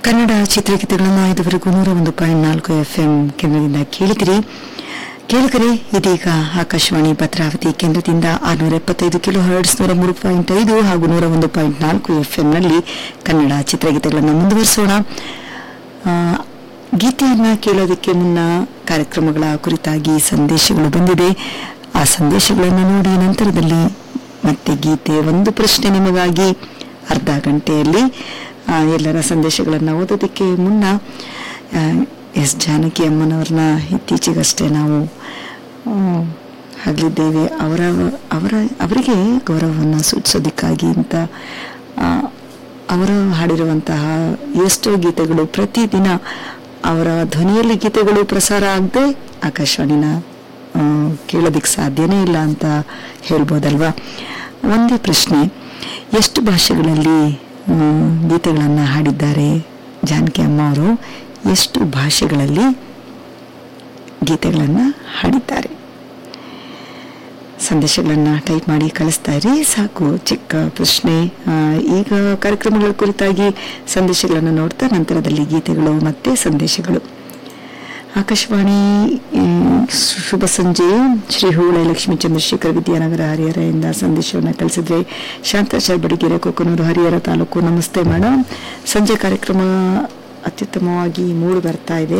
ಕನ್ನಡ ಚಿತ್ರಗೀತೆಗಳನ್ನು ಇದುವರೆಗೂ ನೂರ ಒಂದು ಪಾಯಿಂಟ್ ನಾಲ್ಕು ಎಫ್ ಎಂ ಕೇಂದ್ರದಿಂದ ಕೇಳಿದಿರಿ ಕೇಳಿದರೆ ಇದೀಗ ಆಕಾಶವಾಣಿ ಭದ್ರಾವತಿ ಕೇಂದ್ರದಿಂದ ಆರುನೂರ ಎಪ್ಪತ್ತೈದು ಕಿಲೋ ಹರ್ಡ್ಸ್ ನೂರ ಮೂರು ಪಾಯಿಂಟ್ ಐದು ಹಾಗೂ ನೂರ ಒಂದು ಪಾಯಿಂಟ್ ನಾಲ್ಕು ಎಫ್ ಎಂನಲ್ಲಿ ಕನ್ನಡ ಚಿತ್ರಗೀತೆಗಳನ್ನು ಮುಂದುವರಿಸೋಣ ಆ, ಗೀತೆಯನ್ನ ಕೇಳೋದಕ್ಕೆ ಮುನ್ನ ಕಾರ್ಯಕ್ರಮಗಳ ಕುರಿತಾಗಿ ಸಂದೇಶಗಳು ಬಂದಿದೆ ಆ ಸಂದೇಶಗಳನ್ನು ನೋಡಿ ನಂತರದಲ್ಲಿ ಮತ್ತೆ ಗೀತೆ ಒಂದು ಪ್ರಶ್ನೆ ನಿಮಗಾಗಿ ಅರ್ಧ ಗಂಟೆಯಲ್ಲಿ ಆ, ಎಲ್ಲರ ಸಂದೇಶಗಳನ್ನು ಓದೋದಕ್ಕೆ ಮುನ್ನ ಆ, ಎಸ್ ಜಾನಕಿ ಅಮ್ಮನವ್ರನ್ನ ಇತ್ತೀಚೆಗಷ್ಟೇ ನಾವು ಆ, ಹಗಲಿದ್ದೇವೆ ಅವರ ಅವರ ಅವರಿಗೆ ಗೌರವವನ್ನು ಸೂಚಿಸೋದಕ್ಕಾಗಿ ಅಂತ ಆ, ಅವರು ಹಾಡಿರುವಂತಹ ಎಷ್ಟೋ ಗೀತೆಗಳು ಪ್ರತಿದಿನ ಅವರ ಧ್ವನಿಯಲ್ಲಿ ಗೀತೆಗಳು ಪ್ರಸಾರ ಆಗದೆ ಆಕಾಶವಾಣಿನ ಆ, ಕೇಳೋದಕ್ಕೆ ಸಾಧ್ಯನೇ ಇಲ್ಲ ಅಂತ ಹೇಳ್ಬೋದಲ್ವಾ ಒಂದೇ ಪ್ರಶ್ನೆ ಎಷ್ಟು ಭಾಷೆಗಳಲ್ಲಿ ಗೀತೆಗಳನ್ನು ಹಾಡಿದ್ದಾರೆ ಜಾನಕಿ ಅಮ್ಮ ಅವರು ಎಷ್ಟು ಭಾಷೆಗಳಲ್ಲಿ ಗೀತೆಗಳನ್ನು ಹಾಡಿದ್ದಾರೆ ಸಂದೇಶಗಳನ್ನು ಟೈಪ್ ಮಾಡಿ ಕಳಿಸ್ತಾ ಇರಿ ಸಾಕು ಚಿಕ್ಕ ಪ್ರಶ್ನೆ ಆ, ಈಗ ಕಾರ್ಯಕ್ರಮಗಳ ಕುರಿತಾಗಿ ಸಂದೇಶಗಳನ್ನು ನೋಡ್ತಾ ನಂತರದಲ್ಲಿ ಗೀತೆಗಳು ಮತ್ತೆ ಸಂದೇಶಗಳು ಆಕಾಶವಾಣಿ ಮ್, ಶುಭ ಸಂಜೆ ಶ್ರೀ ಹೂಳೆ ಲಕ್ಷ್ಮೀ ಚಂದ್ರಶೇಖರ್ ವಿದ್ಯಾನಗರ ಹರಿಹರದಿಂದ ಸಂದೇಶವನ್ನು ಕಳಿಸಿದ್ರೆ ಶಾಂತಾಚಾರ್ ಬಡಿಗೆರೆ ಕೊಕ್ಕನೂರು ಹರಿಹರ ತಾಲೂಕು ನಮಸ್ತೆ ಮೇಡಮ್ ಸಂಜೆ ಕಾರ್ಯಕ್ರಮ ಅತ್ಯುತ್ತಮವಾಗಿ ಮೂಡಿ ಬರ್ತಾ ಇದೆ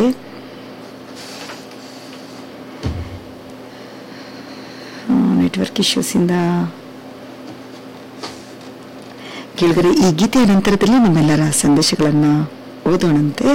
ನೆಟ್ವರ್ಕ್ ಇಶ್ಯೂಸಿಂದ ಕೇಳಿದರೆ ಈ ಗೀತೆಯ ನಂತರದಲ್ಲಿ ನಿಮ್ಮೆಲ್ಲರ ಸಂದೇಶಗಳನ್ನು ಓದೋಣಂತೆ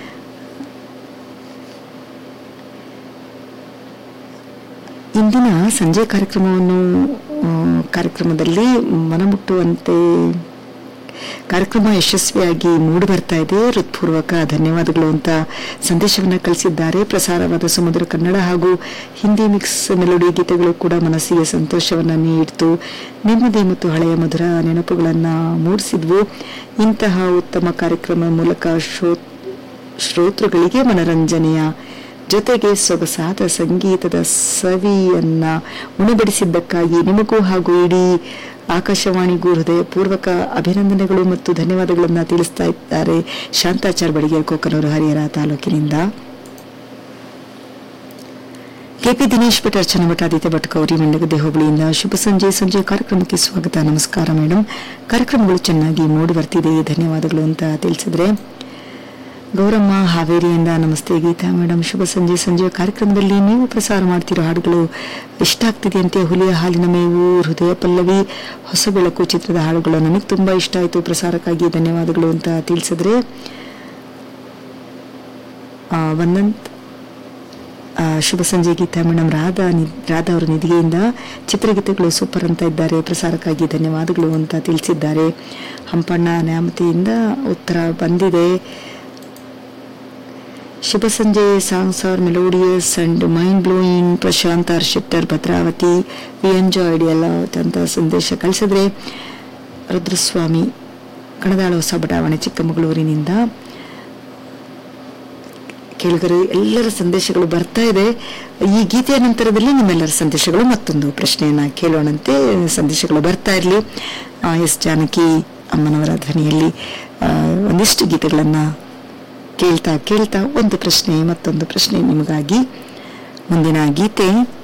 ಇಂದಿನ ಸಂಜೆ ಕಾರ್ಯಕ್ರಮವನ್ನು ಆ, ಕಾರ್ಯಕ್ರಮದಲ್ಲಿ ಮನಮುಟ್ಟುವಂತೆ ಕಾರ್ಯಕ್ರಮ ಯಶಸ್ವಿಯಾಗಿ ಮೂಡಿ ಬರ್ತಾ ಇದೆ ಹೃತ್ಪೂರ್ವಕ ಧನ್ಯವಾದಗಳು ಅಂತ ಸಂದೇಶವನ್ನು ಕಳಿಸಿದ್ದಾರೆ ಪ್ರಸಾರವಾದ ಸಮುದ್ರ ಕನ್ನಡ ಹಾಗೂ ಹಿಂದಿ ಮಿಕ್ಸ್ ಮೆಲೋಡಿ ಗೀತೆಗಳು ಕೂಡ ಮನಸ್ಸಿಗೆ ಸಂತೋಷವನ್ನ ನೀಡಿತು ನೆಮ್ಮದಿ ಮತ್ತು ಹಳೆಯ ಮಧುರ ನೆನಪುಗಳನ್ನು ಮೂಡಿಸಿದ್ವು ಇಂತಹ ಉತ್ತಮ ಕಾರ್ಯಕ್ರಮ ಮೂಲಕ ಶ್ರೋ ಶ್ರೋತೃಗಳಿಗೆ ಮನರಂಜನೆಯ ಜೊತೆಗೆ ಸೊಗಸಾದ ಸಂಗೀತದ ಸವಿಯನ್ನ ಉಣಬಡಿಸಿದ್ದಕ್ಕಾಗಿ ನಿಮಗೂ ಹಾಗೂ ಇಡೀ ಆಕಾಶವಾಣಿಗೂ ಹೃದಯಪೂರ್ವಕ ಅಭಿನಂದನೆಗಳು ಮತ್ತು ಧನ್ಯವಾದಗಳನ್ನು ತಿಳಿಸ್ತಾ ಇದ್ದಾರೆ ಶಾಂತಾಚಾರ್ ಬಡಿಗೇರ್ ಕೊಕ್ಕನೂರು ಹರಿಹರ ತಾಲೂಕಿನಿಂದ ಕೆಪಿ ದಿನೇಶ್ ಭಟ್ ಅರ್ಚನಾ ಭಟ್ ಆದಿತ್ಯ ಭಟ್ ಗೌರಿ ಮೆಂಡಗದ್ದೆ ಹೋಬಳಿಯಿಂದ ಶುಭ ಸಂಜೆ ಸಂಜೆ ಕಾರ್ಯಕ್ರಮಕ್ಕೆ ಸ್ವಾಗತ ನಮಸ್ಕಾರ ಮೇಡಮ್ ಕಾರ್ಯಕ್ರಮಗಳು ಚೆನ್ನಾಗಿ ಮೂಡಿ ಬರ್ತಿದೆ ಧನ್ಯವಾದಗಳು ಅಂತ ತಿಳಿಸಿದ್ರೆ ಗೌರಮ್ಮ ಹಾವೇರಿಯಿಂದ ನಮಸ್ತೆ ಗೀತಾ ಮೇಡಮ್ ಶುಭ ಸಂಜೆ ಸಂಜೆ ಕಾರ್ಯಕ್ರಮದಲ್ಲಿ ನೀವು ಪ್ರಸಾರ ಮಾಡ್ತಿರೋ ಹಾಡುಗಳು ಇಷ್ಟ ಆಗ್ತಿದೆಯಂತೆ ಹುಲಿಯ ಹಾಲಿನ ಮೇವು ಹೃದಯ ಪಲ್ಲವಿ ಹೊಸ ಬೆಳಕು ಚಿತ್ರದ ಹಾಡುಗಳು ನನಗೆ ತುಂಬಾ ಇಷ್ಟ ಆಯಿತು ಪ್ರಸಾರಕ್ಕಾಗಿ ಧನ್ಯವಾದಗಳು ಅಂತ ತಿಳಿಸಿದ್ರೆ ಆ, ವಂದಂತ್ ಆ, ಶುಭ ಸಂಜೆ ಗೀತಾ ಮೇಡಮ್ ರಾಧಾ ನಿ- ರಾಧಾ ಅವರ ನಿಧಿಗೆಯಿಂದ ಚಿತ್ರಗೀತೆಗಳು ಸೂಪರ್ ಅಂತ ಇದ್ದಾರೆ ಪ್ರಸಾರಕ್ಕಾಗಿ ಧನ್ಯವಾದಗಳು ಅಂತ ತಿಳಿಸಿದ್ದಾರೆ ಹಂಪಣ್ಣ ನ್ಯಾಮತಿಯಿಂದ ಉತ್ತರ ಬಂದಿದೆ ಶುಭ ಸಂಜೆ songs are melodious and mind blowing Prashanth R Shettar Bhadravathi we enjoyed ಎಲ್ಲ ಅಂತ ಸಂದೇಶ ಕಳಿಸಿದ್ರೆ ರುದ್ರಸ್ವಾಮಿ ಕಣದಾಳ ಹೊಸ ಬಡಾವಣೆ ಚಿಕ್ಕಮಗಳೂರಿನಿಂದ ಕೇಳಿದರೆ ಎಲ್ಲರ ಸಂದೇಶಗಳು ಬರ್ತಾ ಇದೆ ಈ ಗೀತೆಯ ನಂತರದಲ್ಲಿ ನಿಮ್ಮೆಲ್ಲರ ಸಂದೇಶಗಳು ಮತ್ತೊಂದು ಪ್ರಶ್ನೆಯನ್ನ ಕೇಳೋಣಂತೆ ಸಂದೇಶಗಳು ಬರ್ತಾ ಇರಲಿ ಎಸ್ ಜಾನಕಿ ಅಮ್ಮನವರ ಧ್ವನಿಯಲ್ಲಿ ಆ, ಒಂದಿಷ್ಟು ಗೀತೆಗಳನ್ನ ಕೇಳ್ತಾ ಕೇಳ್ತಾ ಒಂದು ಪ್ರಶ್ನೆ ಮತ್ತೊಂದು ಪ್ರಶ್ನೆ ನಿಮಗಾಗಿ ಮುಂದಿನ ಗೀತೆ